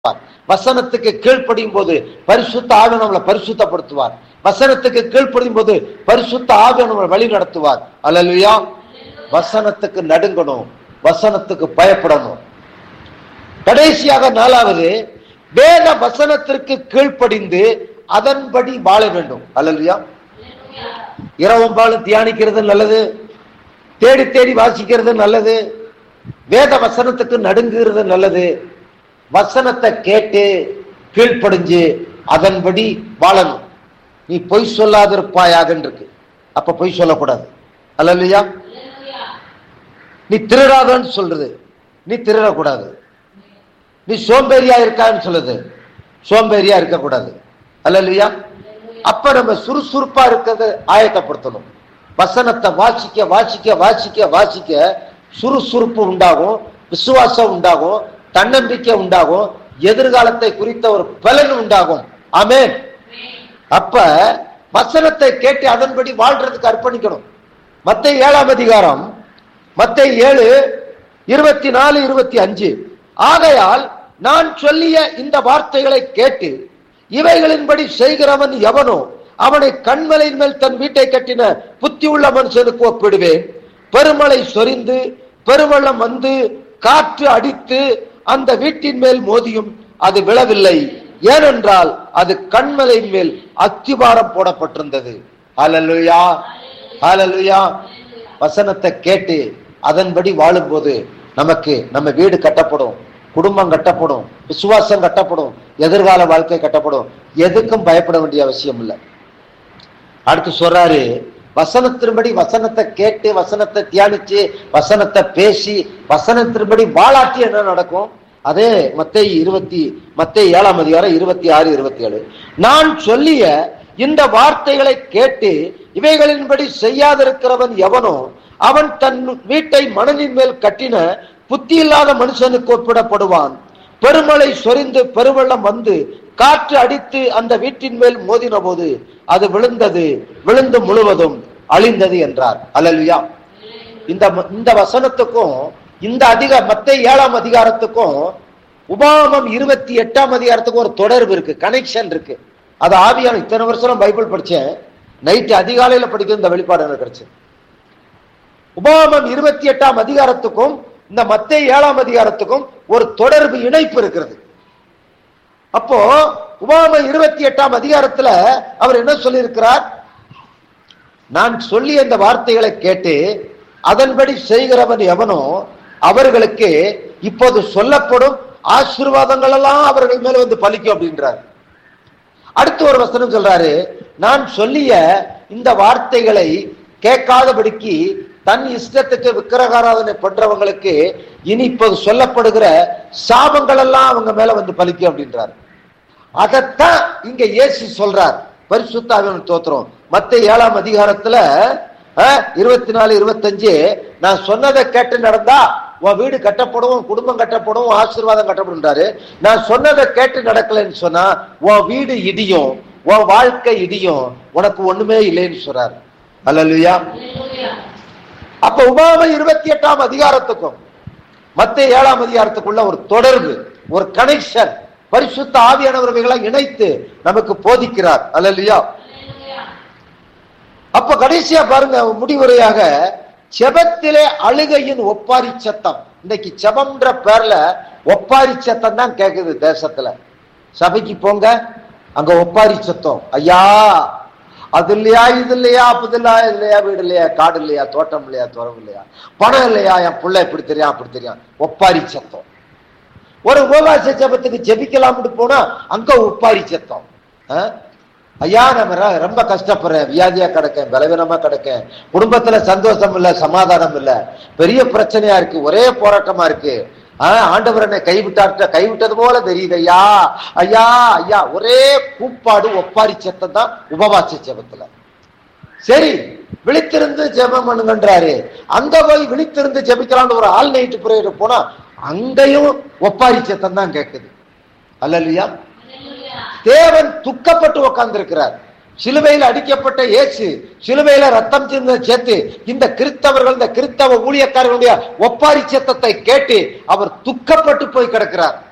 வசனத்துக்கு கீழ்ப்படியும் போது பரிசுத்த ஆவி நம்மளை பரிசுத்தப்படுத்துவார் வசனத்துக்கு கீழ்ப்படியும் போது பரிசுத்த ஆவி நம்மளை வழி நடத்துவார் அல்லா வசனத்துக்கு நடுங்கணும் வசனத்துக்கு பயப்படணும் கடைசியாக நாலாவது வேத வசனத்திற்கு கீழ்ப்படிந்து அதன்படி வாழ வேண்டும் அல்லையா இரவும் பாலும் தியானிக்கிறது நல்லது தேடி தேடி வாசிக்கிறது நல்லது வேத வசனத்துக்கு நடுங்குறது நல்லது வசனத்தை கேட்டு கீழ்ப்படிஞ்சு அதன்படி வாழணும் நீ பொய் சொல்லாதிருப்பாயாக இருக்கு அப்ப பொய் சொல்லக்கூடாது அல்லையா நீ திருடாதன்னு சொல்றது நீ திருடக்கூடாது நீ சோம்பேறியா இருக்கான்னு சொல்லுது சோம்பேறியா இருக்கக்கூடாது அல்லையா அப்ப நம்ம சுறுசுறுப்பா இருக்கிறத ஆயத்தப்படுத்தணும் வசனத்தை வாசிக்க வாசிக்க வாசிக்க வாசிக்க சுறுசுறுப்பு உண்டாகும் விசுவாசம் உண்டாகும் தன்னம்பிக்கை உண்டாகும் எதிர்காலத்தை குறித்த ஒரு பலன் உண்டாகும் ஆமேன் அப்ப வசனத்தை கேட்டு அதன்படி வாழ்றதுக்கு அர்ப்பணிக்கணும் மத்த ஏழாம் அதிகாரம் மத்த ஏழு இருபத்தி நாலு இருபத்தி அஞ்சு ஆகையால் நான் சொல்லிய இந்த வார்த்தைகளை கேட்டு இவைகளின்படி செய்கிறவன் எவனோ அவனை கண்மலையின் மேல் தன் வீட்டை கட்டின புத்தி உள்ள மனுஷனுக்கு ஒப்பிடுவேன் பெருமழை சொரிந்து பெருவெள்ளம் வந்து காற்று அடித்து அந்த வீட்டின் மேல் மோதியும் அது விழவில்லை ஏனென்றால் அது கண்மலையின் மேல் அத்திவாரம் போடப்பட்டிருந்தது ஹalleluya ஹalleluya வசனத்தை கேட்டு அதன்படி வாழும்போது நமக்கு நம்ம வீடு கட்டப்படும் குடும்பம் கட்டப்படும் விசுவாசம் கட்டப்படும் எதிர்கால வாழ்க்கை கட்டப்படும் எதுக்கும் பயப்பட வேண்டிய அவசியம் இல்லை அடுத்து சொல்றாரு வசனத்தின்படி வசனத்தை கேட்டு வசனத்தை தியானிச்சு வசனத்தை பேசி வசனத்தின்படி வாழாட்டி என்ன நடக்கும் அதே மத்தை இருபத்தி மத்தை ஏழாம் அதிகாரம் இருபத்தி ஆறு இருபத்தி ஏழு நான் சொல்லிய இந்த வார்த்தைகளை கேட்டு இவைகளின்படி செய்யாதிருக்கிறவன் எவனோ அவன் தன் வீட்டை மணலின் மேல் கட்டின புத்தி இல்லாத மனுஷனுக்கு ஒப்பிடப்படுவான் பெருமழை சொரிந்து பெருவெள்ளம் வந்து காற்று அடித்து அந்த வீட்டின் மேல் மோதின போது அது விழுந்தது விழுந்து முழுவதும் அழிந்தது என்றார் அல்லல்வியா இந்த இந்த வசனத்துக்கும் இந்த அதிக மத்த ஏழாம் அதிகாரத்துக்கும் உபாமம் இருபத்தி எட்டாம் அதிகாரத்துக்கும் ஒரு தொடர்பு இருக்கு கனெக்ஷன் இருக்கு அது ஆவியான இத்தனை வருஷம் பைபிள் படிச்சேன் நைட்டு அதிகாலையில படிக்கிற இந்த வெளிப்பாடு எனக்கு கிடைச்சு உபாமம் இருபத்தி எட்டாம் அதிகாரத்துக்கும் இந்த மத்த ஏழாம் அதிகாரத்துக்கும் ஒரு தொடர்பு இணைப்பு இருக்கிறது அப்போ உபாம இருபத்தி எட்டாம் அதிகாரத்துல அவர் என்ன சொல்லியிருக்கிறார் நான் சொல்லிய இந்த வார்த்தைகளை கேட்டு அதன்படி செய்கிறவன் எவனோ அவர்களுக்கு இப்போது சொல்லப்படும் ஆசீர்வாதங்கள் எல்லாம் அவர்கள் மேல வந்து பலிக்கும் அப்படின்றார் அடுத்து ஒரு வசனம் சொல்றாரு நான் சொல்லிய இந்த வார்த்தைகளை கேட்காதபடிக்கு தன் இஷ்டத்துக்கு விக்கிரகாராதனை பண்றவங்களுக்கு இனி இப்போது சொல்லப்படுகிற சாபங்கள் எல்லாம் அவங்க மேல வந்து பலிக்கும் அப்படின்றார் அதைத்தான் இங்க இயேசு சொல்றார் பரிசுத்தாவின் தோத்திரம் மத்த ஏழாம் அதிகாரத்துல இருபத்தி நாலு இருபத்தஞ்சு நான் சொன்னதை கேட்டு நடந்தா உன் வீடு கட்டப்படும் உன் குடும்பம் கட்டப்படும் உன் ஆசீர்வாதம் கட்டப்படும்ன்றாரு நான் சொன்னதை கேட்டு நடக்கலைன்னு சொன்னா உன் வீடு இடியும் உன் வாழ்க்கை இடியும் உனக்கு ஒண்ணுமே இல்லைன்னு சொல்றாரு அல்லா அப்ப உபாம இருபத்தி எட்டாம் அதிகாரத்துக்கும் மத்த ஏழாம் அதிகாரத்துக்குள்ள ஒரு தொடர்பு ஒரு கனெக்ஷன் பரிசுத்த ஆவியானவர்களை இணைத்து நமக்கு போதிக்கிறார் அல்லையா அப்ப கடைசியா பாருங்க முடிவுரையாக செபத்திலே அழுகையின் ஒப்பாரி சத்தம் இன்னைக்கு செபம்ன்ற பேர்ல ஒப்பாரி சத்தம் தான் கேக்குது தேசத்துல சபைக்கு போங்க அங்க ஒப்பாரி சத்தம் ஐயா அது இல்லையா இது இல்லையா அப்படி இல்லையா இது இல்லையா வீடு இல்லையா காடு இல்லையா தோட்டம் இல்லையா துறவு இல்லையா பணம் இல்லையா என் பிள்ளை இப்படி தெரியும் அப்படி தெரியும் ஒப்பாரி சத்தம் ஒரு உபவாச ஜபத்துக்கு ஜெபிக்கலாம்னு போனா அங்க ஒப்பாரி சத்தம் ஐயா நம்ம ரொம்ப கஷ்டப்படுறேன் வியாதியா கிடக்கேன் பலவீனமா கிடக்கேன் குடும்பத்துல சந்தோஷம் இல்ல சமாதானம் இல்ல பெரிய பிரச்சனையா இருக்கு ஒரே போராட்டமா இருக்கு ஆண்டவர் என்னை கைவிட்டார்ட்ட கைவிட்டது போல தெரியுது ஐயா ஐயா ஐயா ஒரே கூப்பாடு ஒப்பாரி சத்தம் தான் உபவாச ஜபத்துல சரி விழித்திருந்து ஜெபம் பண்ணுங்கன்றாரு அங்க போய் விழித்திருந்து ஜெபிக்கலாம்னு ஒரு ஆல் நைட்டு புறையிட போனா அங்கேயும் ஒப்பாரி சத்தம் தான் கேட்குது அல்லையா தேவன் துக்கப்பட்டு உட்கார்ந்து இருக்கிறார் சிலுவையில் அடிக்கப்பட்ட இயேசு சிலுவையில ரத்தம் சிந்த சேர்த்து இந்த கிறிஸ்தவர்கள் இந்த கிறிஸ்தவ ஊழியக்காரர்களுடைய ஒப்பாரி சத்தத்தை கேட்டு அவர் துக்கப்பட்டு போய் கிடக்கிறார்